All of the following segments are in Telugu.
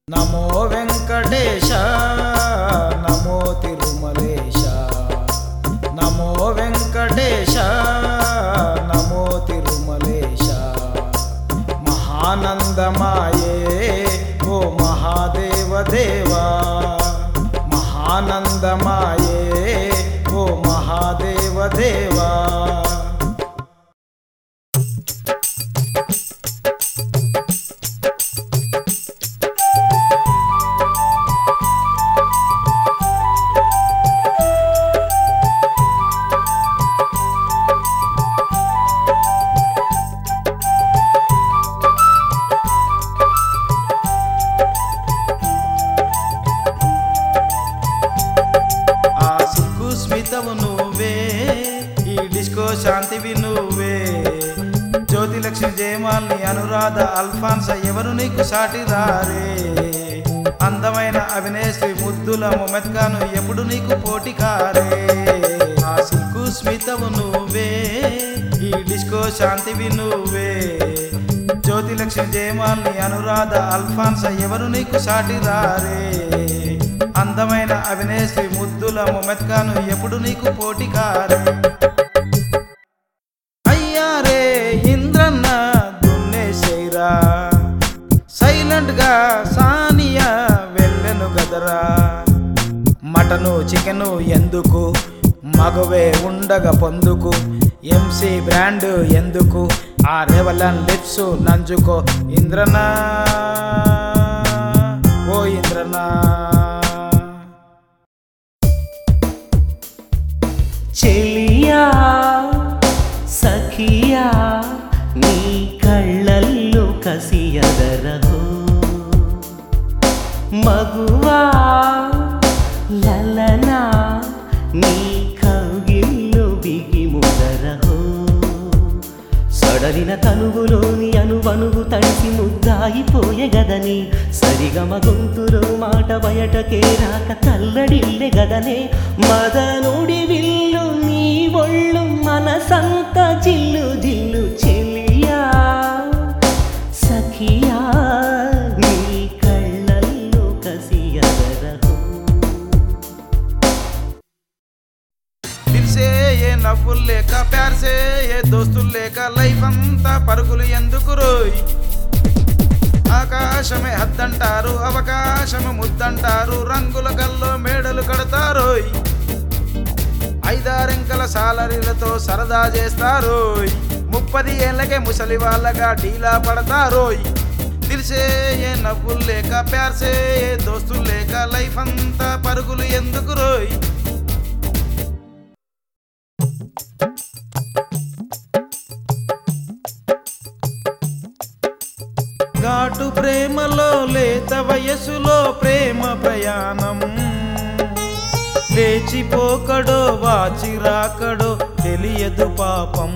నమో వెంకటేశ నమో తిరుమలేశ నమో వెంకటేశ నమో తిరుమలేశ మహానందమాయే ఓ మహాదేవ దేవా మహానందమాయే ఓ మహాదేవ దేవా ఆ సిగ్గు స్మితవు నువ్వే ఈ డిస్కో శాంతివి నువ్వే జ్యోతి లక్ష్మి జయమాల్ని అనురాధ అల్ఫాన్స ఎవరు నీకు సాటి రారే అందమైన అభినేశ్రీ ముద్దుల మొమెత్కాను ఎప్పుడు నీకు పోటీ కారే ఆ సిగ్గు స్మితవు నువ్వే ఈ డిస్కో శాంతివి నువ్వే జ్యోతి లక్ష్మి జయమాల్ని అనురాధ అల్ఫాన్స ఎవరు నీకు సాటి రారే అందమైన అభినేశ్రీ ముద్దుల మొమెత్కాను ఎప్పుడు నీకు పోటీ కారే అయ్యారే ఇంద్రన్న దున్నేసేరా సైలెంట్ గా సానియా వెళ్ళెను గదరా మటను చికెను ఎందుకు మగవే ఉండగ పొందుకు ఎంసీ బ్రాండ్ ఎందుకు ఆ రెవలన్ లిప్స్ నంజుకో ఇంద్రనా ఓ ఇంద్రనా చెలియా సఖియా నీ కళ్ళల్లో కసియదరహో మగువా లలనా నీ కౌగిల్లో బిగి ముదరహో సడలిన తనువులోని అనువనువు తడిసి ముద్దాయిపోయే గదనే సరిగమ గొంతులో మాట బయటకే రాక తల్లడిల్లె గదనే మదనుడి విల్లు నీ ఒళ్ళు మనసంత జిల్లు జిల్లు చెలియా సఖియా నీ కళ్ళల్లో కసియదరహో పిలిసే ఏ నవ్వులు లేక ప్యార్సే ఏ దోస్తులు లేక లైఫ్ అంతా పరుగులు ఎందుకు రోయ్ ఆకాశమే హద్దంటారు అవకాశమే ముద్దంటారు రంగుల కల్లో మేడలు కడతారోయ్ ఐదారెంకల సాలరీలతో సరదా చేస్తారోయ్ ముప్పది ఏళ్ళకే ముసలి వాళ్ళగా డీలా పడతారోయ్ తెలిసే ఏ నవ్వులు లేక ప్యార్సే ఏ దోస్తులు లేక లైఫ్ అంతా పరుగులు ఎందుకు రోయ్ ఘాటు ప్రేమలో లేత వయసులో ప్రేమ ప్రయాణం లేచిపోకడో వాచి రాకడో తెలియదు పాపం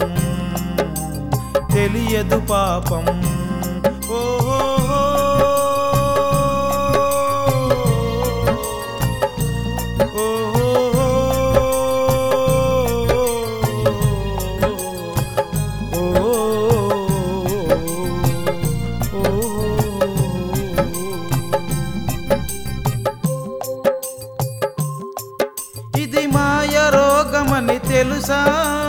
తెలియదు పాపం ఓహో ఇది మాయ రోగమని తెలుసా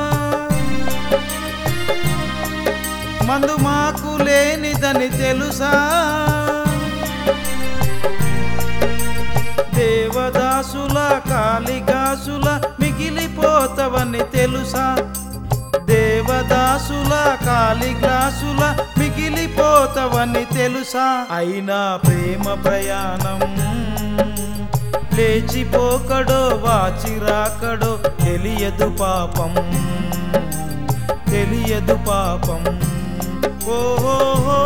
మందు మాకు లేనిదని తెలుసా దేవదాసుల కాళిగాసుల మిగిలిపోతవని తెలుసా దేవదాసుల కాళిగ్లాసుల మిగిలిపోతవని తెలుసా అయినా ప్రేమ ప్రయాణం లేచిపోకడో వాచి రాకడో తెలియదు పాపం తెలియదు పాపం ఓహో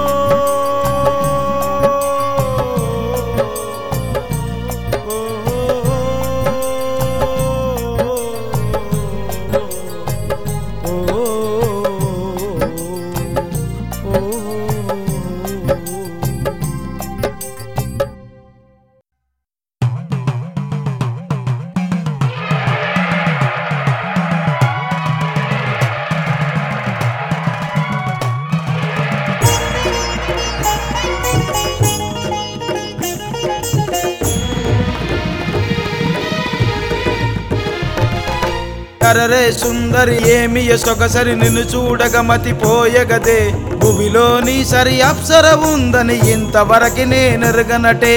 అరరే సుందరి ఏమి సొగసరి నిన్ను చూడగ మతిపోయగదే భూమిలోని సరి అప్సర ఉందని ఇంతవరకు నేనెరగనటే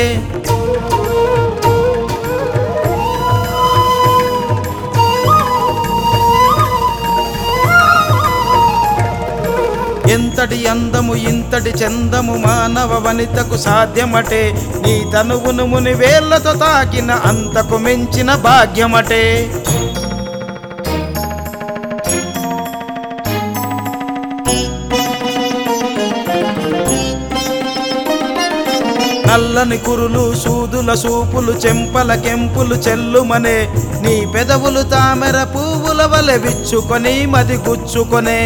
ఎంతటి అందము ఇంతటి చందము మానవ వనితకు సాధ్యమటే నీ తనువును ముని వేళ్లతో తాకిన అంతకు మించిన భాగ్యమటే నల్లని కురులు సూదుల సూపులు చెంపల కెంపులు చెల్లుమనే నీ పెదవులు తామెర పువ్వుల వలె విచ్చుకొని మది గుచ్చుకొనే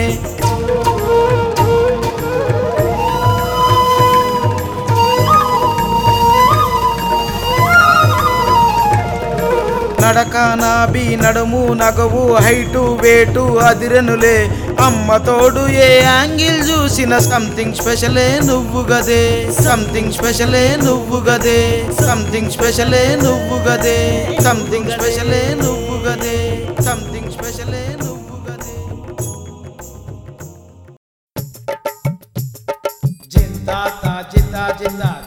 నడక నాబి నడుము నగవు హైటు వేటు అదిరెనులే అమ్మ తోడు ఏ యాంగిల్ చూసిన సంథింగ్ స్పెషలే నువ్వు గదే సంథింగ్ స్పెషలే నువ్వు గదే సంథింగ్ స్పెషలే నువ్వు గదే సంథింగ్ స్పెషలే నువ్వు గదే సంథింగ్ స్పెషలే నువ్వు గదే జిందా తా జిందా జిందా